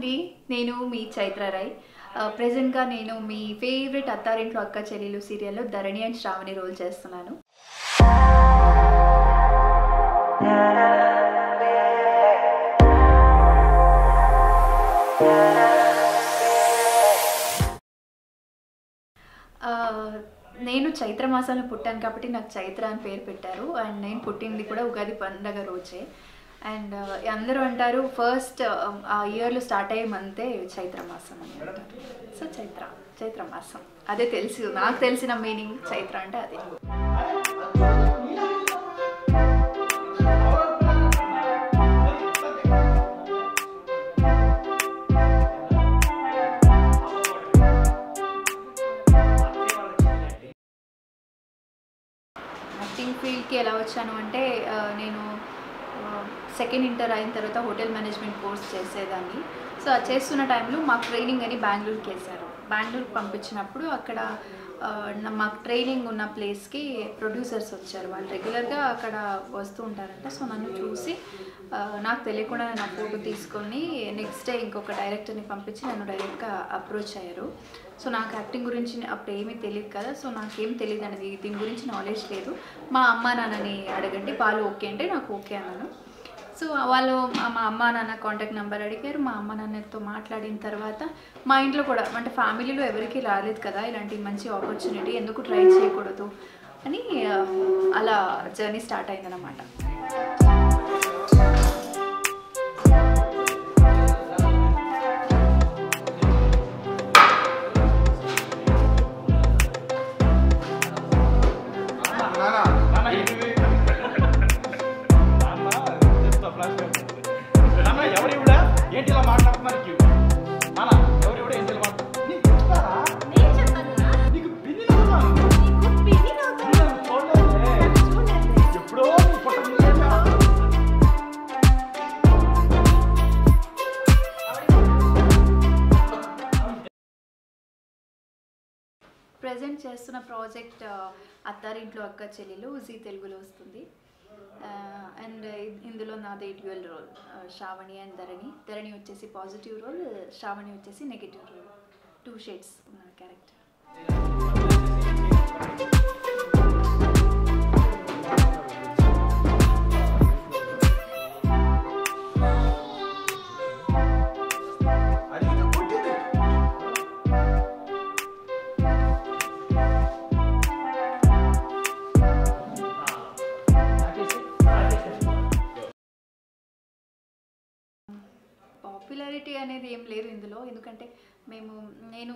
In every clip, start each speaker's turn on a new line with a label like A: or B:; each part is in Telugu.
A: అండి నేను మీ చైత్ర రాయ్ ప్రజెంట్గా నేను మీ ఫేవరెట్ అత్తారింట్లో అక్క చెల్లెలు సీరియల్లో ధరణి అండ్ శ్రావణి రోల్ చేస్తున్నాను ఆ, నేను చైత్ర మాసంలో పుట్టాను కాబట్టి నాకు చైత్ర అని పేరు పెట్టారు అండ్ నేను పుట్టింది కూడా ఉగాది పండగ రోజే అండ్ అందరూ అంటారు ఫస్ట్ ఆ ఇయర్లో స్టార్ట్ అయ్యే మంతే చైత్ర మాసం అని అంటారు సో చైత్ర చైత్ర మాసం అదే తెలుసు నాకు తెలిసిన మీనింగ్ చైత్ర అంటే అదే యాక్టింగ్ ఫీల్డ్కి ఎలా వచ్చాను అంటే ఆ, నేను సెకండ్ ఇంటర్ అయిన తర్వాత హోటల్ మేనేజ్మెంట్ కోర్స్ చేసేదాన్ని సో అది చేస్తున్న టైంలో మాకు ట్రైనింగ్ అని బెంగళూరుకి వేశారు బెంగళూరుకి పంపించినప్పుడు అక్కడ ఆ, నా- మాకు ట్రైనింగ్ ఉన్న ప్లేస్కి ప్రొడ్యూసర్స్ వచ్చారు వాళ్ళు రెగ్యులర్గా అక్కడ వస్తూ ఉంటారంట సో నన్ను చూసి ఆ, నాకు తెలియకుండా నా ఫోటో తీసుకొని నెక్స్ట్ డే ఇంకొక డైరెక్టర్ని పంపించి నన్ను డైరెక్ట్గా అప్రోచ్ అయ్యారు సో నాకు యాక్టింగ్ గురించి అప్పుడు ఏమీ తెలియదు కదా సో నాకేం తెలియదు అనేది దీని గురించి నాలెడ్జ్ లేదు మా అమ్మ నాన్నని అడగండి వాళ్ళు ఓకే అంటే నాకు ఓకే అన్నాను సో వాళ్ళు మా మా అమ్మ నాన్న కాంటాక్ట్ నెంబర్ అడిగారు మా అమ్మ నాన్నతో మాట్లాడిన తర్వాత మా ఇంట్లో కూడా అంటే ఫ్యామిలీలో ఎవరికి రాలేదు కదా ఇలాంటి మంచి ఆపర్చునిటీ ఎందుకు ట్రై చేయకూడదు అని ఆ, అలా జర్నీ స్టార్ట్ అయిందనమాట
B: నాన్న ఏంటివి? నాన్న, చెప్తా ఫ్లాష్ బ్యాక్. నాన్న, ఎవరు ఈవిడ? ఏంటి ఇలా మాట్లాడుతున్నారు క్యూ? నాన్న, ఎవరు ఈవిడ? ఏంటి ఇలా మాట్లాడు- నీకు చెప్తారా? నీకు పిన్ని నాన్న. పిన్ని నన్ను చూడలేదే. ఎప్పుడో నువ్వు పుట్టక ముందే చెప్పావు.
A: ప్రజెంట్ చేస్తున్న ప్రాజెక్ట్ అత్తారింట్లో అక్క చెల్లెలు జీ తెలుగులో వస్తుంది అండ్ ఇందులో నాది dual role Shravani and Dharani Dharani వచ్చేసి పాజిటివ్ రోల్ శ్రావణి వచ్చేసి నెగిటివ్ రోల్ టూ షేడ్స్ ఉన్న క్యారెక్టర్
B: అది ఇంకా కొట్టింది.
A: పాపులారిటీ అనేది ఏం లేదు ఇందులో ఎందుకంటే మేము నేను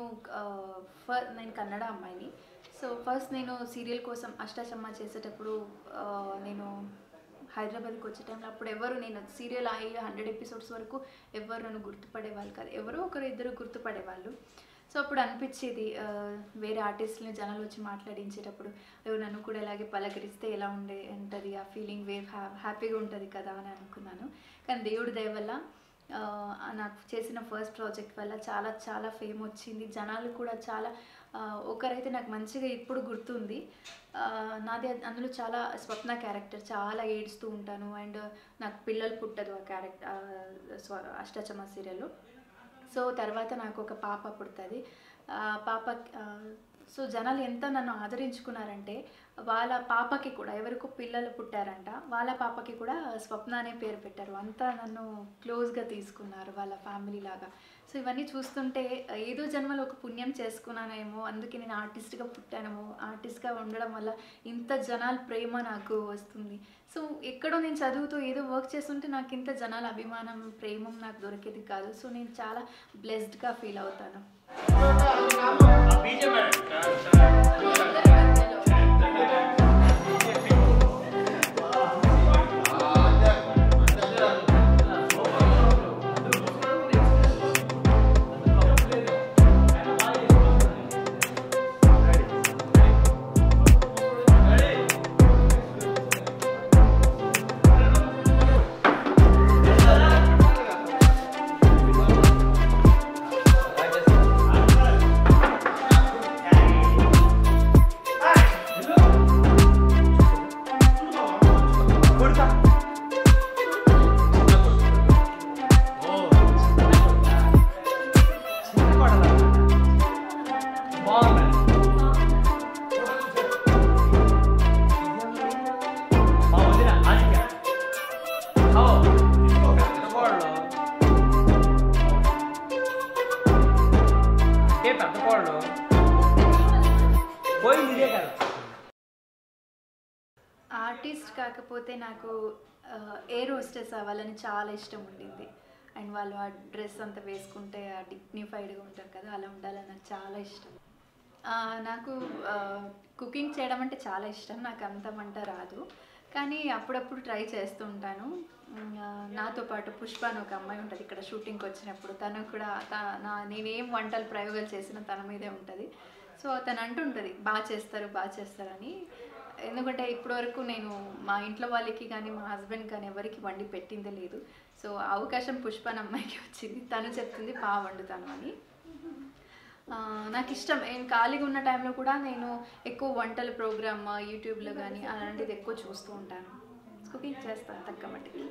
A: ఫర్ నేను కన్నడ అమ్మాయిని సో ఫస్ట్ నేను సీరియల్ కోసం అష్టాచమ్మ చేసేటప్పుడు ఆ, నేను హైదరాబాద్కి వచ్చే టైంలో అప్పుడు ఎవరు నేను సీరియల్ అయ్యి హండ్రెడ్ ఎపిసోడ్స్ వరకు ఎవరు నన్ను గుర్తుపడేవాళ్ళు కాదు ఎవరో ఒకరు ఇద్దరు గుర్తుపడేవాళ్ళు సో అప్పుడు అనిపించేది ఆ, వేరే ఆర్టిస్ట్ని జనాలు వచ్చి మాట్లాడించేటప్పుడు "అయ్యో, నన్ను కూడా ఇలాగే పలకరిస్తే ఎలా ఉండే ఉంటుంది ఆ ఫీలింగ్ వేవ్ హ్యా హ్యాపీగా ఉంటుంది కదా అని అనుకున్నాను కానీ దేవుడి దయ వల్ల ఆ, నాకు చేసిన ఫస్ట్ ప్రాజెక్ట్ వల్ల చాలా చాలా ఫేమ్ వచ్చింది జనాలు కూడా చాలా ఆ, ఒకరైతే నాకు మంచిగా ఇప్పుడు గుర్తుంది ఆ, నాది అది- అందులో చాలా స్వప్న క్యారెక్టర్ చాలా ఏడుస్తూ ఉంటాను అండ్ నాకు పిల్లలు పుట్టదు ఆ క్యారెక్టర్ అష్టాచమ్మ సీరియల్లో సో తర్వాత నాకు ఒక పాప పుడుతుంది ఆ పాప ఆ, సో జనాలు ఎంత నన్ను ఆదరించుకున్నారంటే వాళ్ళ పాపకి కూడా ఎవరికో పిల్లలు పుట్టారంట వాళ్ళ పాపకి కూడా స్వప్న అనే పేరు పెట్టారు అంతా నన్ను క్లోజ్గా తీసుకున్నారు వాళ్ళ ఫ్యామిలీ లాగా సో ఇవన్నీ చూస్తుంటే ఏదో జన్మలో ఒక పుణ్యం చేసుకున్నానేమో అందుకే నేను ఆర్టిస్ట్గా పుట్టానేమో ఆర్టిస్ట్గా ఉండడం వల్ల ఇంత జనాల ప్రేమ నాకు వస్తుంది సో ఎక్కడో నేను చదువుతూ ఏదో వర్క్ చేస్తుంటే నాకు ఇంత జనాల అభిమానం ప్రేమం నాకు దొరికేది కాదు సో నేను చాలా బ్లెస్డ్గా ఫీల్ అవుతాను
B: ఆ బాగున్నాయి మా వదిన ఆశిక ఓ తీసుకో పెద్దకోళ్ళు ఏ పెద్దకోళ్ళు పోయింది ఇదే కదా
A: ఆర్టిస్ట్ కాకపోతే నాకు ఎయిర్ హోస్టెస్ అవ్వాలని చాలా ఇష్టం ఉండింది అండ్ వాళ్ళు ఆ డ్రెస్ అంతా వేసుకుంటే ఆ డిగ్నిఫైడ్గా ఉంటారు కదా అలా ఉండాలని నాకు చాలా ఇష్టం ఆ, నాకు కుకింగ్ చేయడం అంటే చాలా ఇష్టం నాకు అంత వంట రాదు కానీ అప్పుడప్పుడు ట్రై చేస్తూ ఉంటాను ఉమ్, ఆ, నాతో పాటు పుష్ప అని ఒక అమ్మాయి ఉంటుంది ఇక్కడ షూటింగ్కి వచ్చినప్పుడు తను కూడా త- నా నేనేం వంటలు ప్రయోగాలు చేసినా తన మీదే ఉంటుంది సో తను అంటుంటుంది బాగా చేస్తారు బాగా చేస్తారని ఎందుకంటే ఇప్పటివరకు నేను మా ఇంట్లో వాళ్ళకి కానీ మా హస్బెండ్ కానీ ఎవరికి వండి పెట్టిందే లేదు సో ఆ అవకాశం పుష్ప అనే అమ్మాయికి వచ్చింది తను చెప్తుంది బాగా వండుతాను అని ఆ, నాకు ఇష్టం నేను ఖాళీగా ఉన్న టైంలో కూడా నేను ఎక్కువ వంటల ప్రోగ్రామ్ యూట్యూబ్లో కానీ అలాంటిది ఎక్కువ చూస్తూ ఉంటాను కుకింగ్ చేస్తాను తక్కువ మట్టికి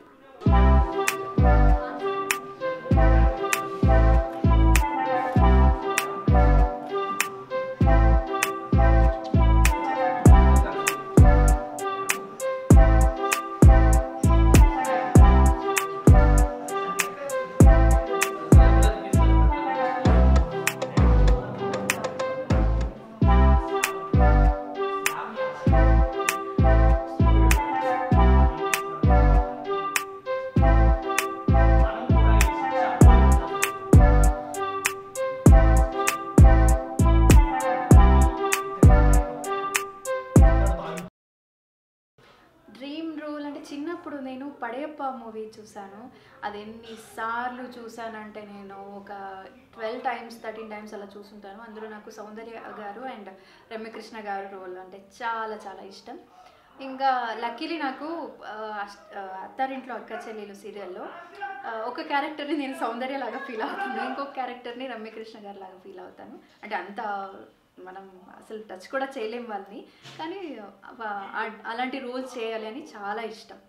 A: డ్రీమ్ రోల్ అంటే చిన్నప్పుడు నేను పడయప్ప మూవీ చూశాను అది ఎన్నిసార్లు చూశానంటే నేను ఒక ట్వెల్వ్ టైమ్స్ థర్టీన్ టైమ్స్ అలా చూసుంటాను అందులో నాకు సౌందర్య గారు అండ్ రమ్యకృష్ణ గారు రోల్ అంటే చాలా చాలా ఇష్టం ఇంకా లక్కీలీ నాకు ఆ, అష్ట- ఆ, అత్తారింట్లో అక్క చెల్లెలు సీరియల్లో ఆ, ఒక క్యారెక్టర్ని నేను సౌందర్య లాగా ఫీల్ అవుతాను ఇంకొక క్యారెక్టర్ని రమ్యకృష్ణ గారు లాగా ఫీల్ అవుతాను అంటే అంత మనం అసలు టచ్ కూడా చేయలేం వాళ్ళని కానీ వా- ఆ- అలాంటి రోల్స్ చేయాలి అని చాలా ఇష్టం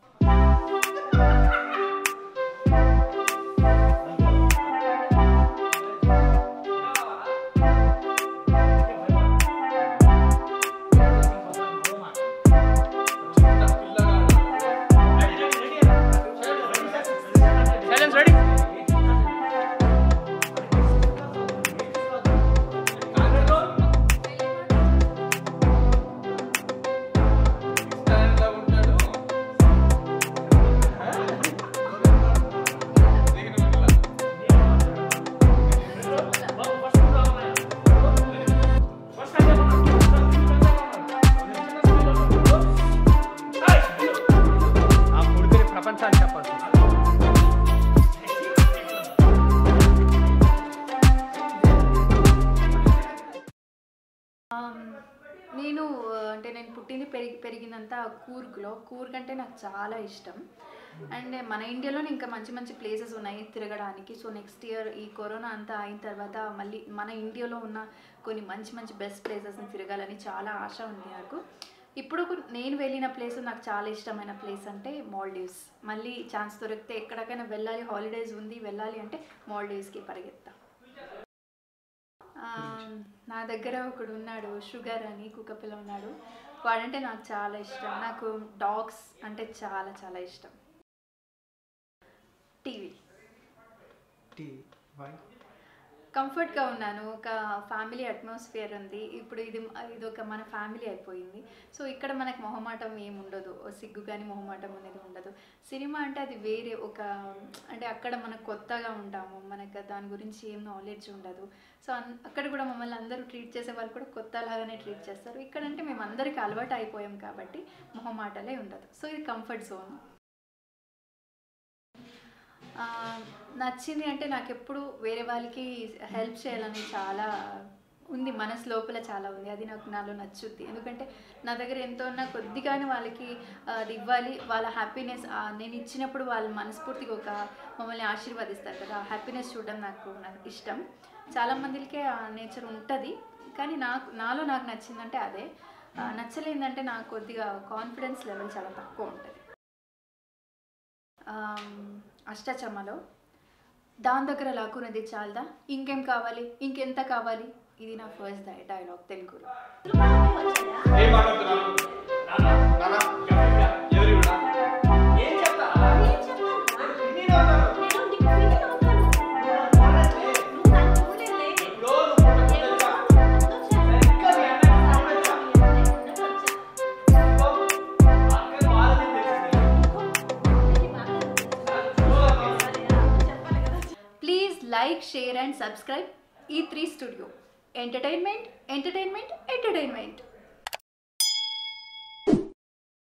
B: సైలెన్స్ రెడీ ఆ పుడితే ప్రపంచాన్ని చెప్పాలి
A: ఆమ్, నేను ఆ, అంటే నేను పుట్టింది పెరిగి పెరిగినంత కూర్గ్లో కూర్గ్ అంటే నాకు చాలా ఇష్టం అండ్ మన ఇండియాలో ఇంకా మంచి మంచి ప్లేసెస్ ఉన్నాయి తిరగడానికి సో నెక్స్ట్ ఇయర్ ఈ కరోనా అంతా అయిన తర్వాత మళ్ళీ మన ఇండియాలో ఉన్న కొన్ని మంచి మంచి బెస్ట్ ప్లేసెస్ని తిరగాలని చాలా ఆశ ఉంది నాకు ఇప్పుడు ఒక- నేను వెళ్ళిన ప్లేస్ నాకు చాలా ఇష్టమైన ప్లేస్ అంటే మాల్డీవ్స్ మళ్ళీ ఛాన్స్ దొరికితే ఎక్కడికైనా వెళ్ళాలి హాలిడేస్ ఉంది వెళ్ళాలి అంటే మాల్డీవ్స్కి పరిగెత్తా ఆ, నా దగ్గర ఒకడు ఉన్నాడు షుగర్ అని కుక్కపిల్ల ఉన్నాడు వాడంటే నాకు చాలా ఇష్టం నాకు డాగ్స్ అంటే చాలా చాలా ఇష్టం టీవీ కంఫర్ట్గా ఉన్నాను ఒక ఫ్యామిలీ అట్మాస్ఫియర్ ఉంది ఇప్పుడు ఇది ఇది ఒక మన ఫ్యామిలీ అయిపోయింది సో ఇక్కడ మనకు మొహమాటం ఏమి ఉండదు ఓ సిగ్గు కానీ మొహమాటం అనేది ఉండదు సినిమా అంటే అది వేరే ఒక అంటే అక్కడ మనకు కొత్తగా ఉంటాము మనకు దాని గురించి ఏం నాలెడ్జ్ ఉండదు సో అన్- అక్కడ కూడా మమ్మల్ని అందరూ ట్రీట్ చేసే వాళ్ళు కూడా కొత్త లాగానే ట్రీట్ చేస్తారు ఇక్కడంటే మేము అందరికీ అలవాటు అయిపోయాం కాబట్టి మొహమాటలే ఉండదు సో ఇది కంఫర్ట్ జోన్ ఆ, నచ్చింది అంటే నాకు ఎప్పుడు వేరే వాళ్ళకి హెల్ప్ చేయాలని చాలా ఉంది మనసు లోపల చాలా ఉంది అది నాకు నాలో నచ్చుద్ది ఎందుకంటే నా దగ్గర ఎంతో ఉన్నా కొద్దిగానే వాళ్ళకి ఆ, అది ఇవ్వాలి వాళ్ళ హ్యాపీనెస్ నేను ఇచ్చినప్పుడు వాళ్ళు మనస్ఫూర్తిగా ఒక మమ్మల్ని ఆశీర్వదిస్తారు కదా ఆ హ్యాపీనెస్ చూడడం నాకు నాకు ఇష్టం చాలా మందికి ఆ నేచర్ ఉంటుంది కానీ నాకు నాలో నాకు నచ్చిందంటే అదే ఆ, నచ్చలేదంటే నాకు కొద్దిగా కాన్ఫిడెన్స్ లెవెల్ చాలా తక్కువ ఉంటుంది ఆమ్, అష్టాచమ్మలో దాని దగ్గర లాక్కున్నది చాలదా ఇంకేం కావాలి ఇంకెంత కావాలి ఇది నా ఫస్ట్ డైలాగ్ తెలుగులో
B: ఏం మాట్లాడుతున్నాను నాన్న, నాన్న, ఎవరు- ఎవరు ఈవిడ? ఏం చెప్తారా? పిన్ని అవుతాను. ఎప్పుడో నువ్వు పుట్టక ముందు వచ్చా. సరిగ్గా మీ అన్నయ్య పుట్టినప్పుడు వచ్చా. ఓ, అక్కకి బాధని తెలిసింది. చూడమ్మా.
A: Please like share and subscribe ఈ three studio entertainment entertainment entertainment